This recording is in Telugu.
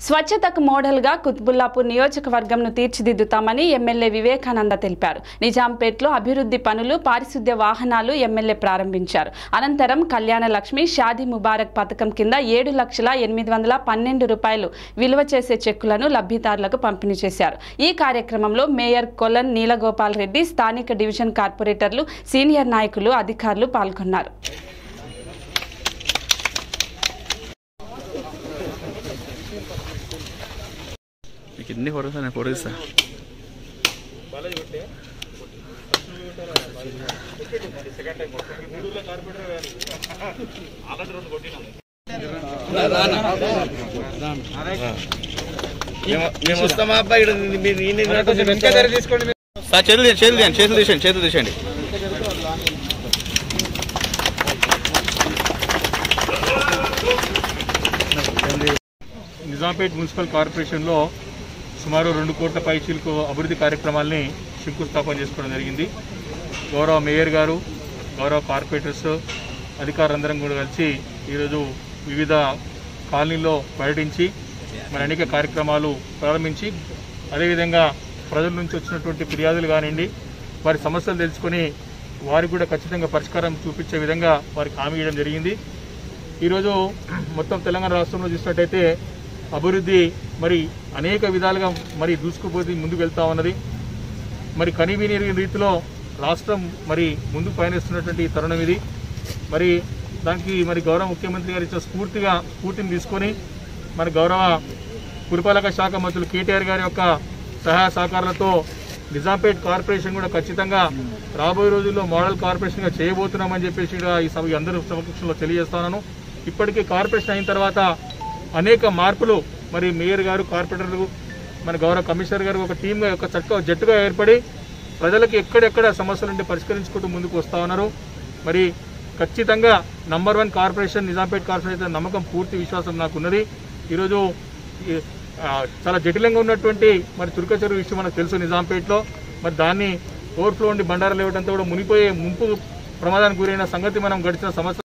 స్వచ్ఛతకు మోడల్గా కుత్బుల్లాపూర్ నియోజకవర్గంను తీర్చిదిద్దుతామని ఎమ్మెల్యే వివేకానంద తెలిపారు నిజాంపేట్లో అభివృద్ధి పనులు పారిశుద్ధ్య వాహనాలు ఎమ్మెల్యే ప్రారంభించారు అనంతరం కళ్యాణ లక్ష్మి షాదీ ముబారక్ పథకం కింద ఏడు లక్షల ఎనిమిది వందల పన్నెండు రూపాయలు విలువ చేసే చెక్కులను లబ్ధిదారులకు పంపిణీ చేశారు ఈ కార్యక్రమంలో మేయర్ కొలన్ నీలగోపాల్ రెడ్డి స్థానిక డివిజన్ కార్పొరేటర్లు సీనియర్ నాయకులు అధికారులు పాల్గొన్నారు మీకు ఎన్ని ఫోటోస్ నేను ఫోటో ఇస్తా మేము వస్తామా అబ్బాయి ఈడ మీరు ఈయన నిలబడి సార్ చేతులు తీయండి చేతులు తీయండి చేతులు తీసేయండి చేతులు తీసేయండి నిజాంపేట్ మున్సిపల్ కార్పొరేషన్లో సుమారు రెండు కోట్ల పైచీలకు అభివృద్ధి కార్యక్రమాల్ని శంకుస్థాపన చేసుకోవడం జరిగింది గౌరవ మేయర్ గారు గౌరవ కార్పొరేటర్స్ అధికారులందరం కూడా కలిసి ఈరోజు వివిధ కాలనీల్లో పర్యటించి మరి అనేక కార్యక్రమాలు ప్రారంభించి అదేవిధంగా ప్రజల నుంచి వచ్చినటువంటి ఫిర్యాదులు కానివ్వండి వారి సమస్యలు తెలుసుకొని వారికి కూడా ఖచ్చితంగా పరిష్కారం చూపించే విధంగా వారికి హామీ ఇవ్వడం జరిగింది ఈరోజు మొత్తం తెలంగాణ రాష్ట్రంలో చూసినట్టయితే అభివృద్ధి మరి అనేక విధాలుగా మరి దూసుకుపోతే ముందుకు వెళ్తా ఉన్నది మరి కనివిని రీతిలో రాష్ట్రం మరి ముందుకు పయనిస్తున్నటువంటి ఈ తరుణం ఇది మరి దానికి మరి గౌరవ ముఖ్యమంత్రి గారు ఇచ్చిన స్ఫూర్తిగా స్ఫూర్తిని తీసుకొని మరి గౌరవ పురపాలక శాఖ మంత్రులు కేటీఆర్ గారి యొక్క సహాయ సహకారాలతో నిజాంపేట్ కార్పొరేషన్ కూడా ఖచ్చితంగా రాబోయే రోజుల్లో మోడల్ కార్పొరేషన్గా చేయబోతున్నామని చెప్పేసి కూడా ఈ సభ అందరూ సమక్షంలో తెలియజేస్తున్నాను ఇప్పటికీ కార్పొరేషన్ అయిన తర్వాత అనేక మార్పులు మరి మేయర్ గారు కార్పొరేటర్లు మన గౌరవ కమిషనర్ గారు ఒక టీమ్గా ఒక చక్క జట్టుగా ఏర్పడి ప్రజలకు ఎక్కడెక్కడ సమస్యలు ఉంటే పరిష్కరించుకుంటూ ముందుకు వస్తూ ఉన్నారు మరి ఖచ్చితంగా number one corporation Nizampet corporation అయితే నమ్మకం పూర్తి విశ్వాసం నాకు ఉన్నది ఈరోజు ఈ, ఆ, చాలా జటిలంగా ఉన్నటువంటి మరి చురుక చెరువు విషయం మనకు తెలుసు నిజాంపేట్లో మరి దాన్ని ఓవర్ఫ్లో ఉండి బండారాలు ఇవ్వడంతో కూడా మునిపోయే ముంపు ప్రమాదానికి గురైన సంగతి మనం గడిచిన సంవత్సరం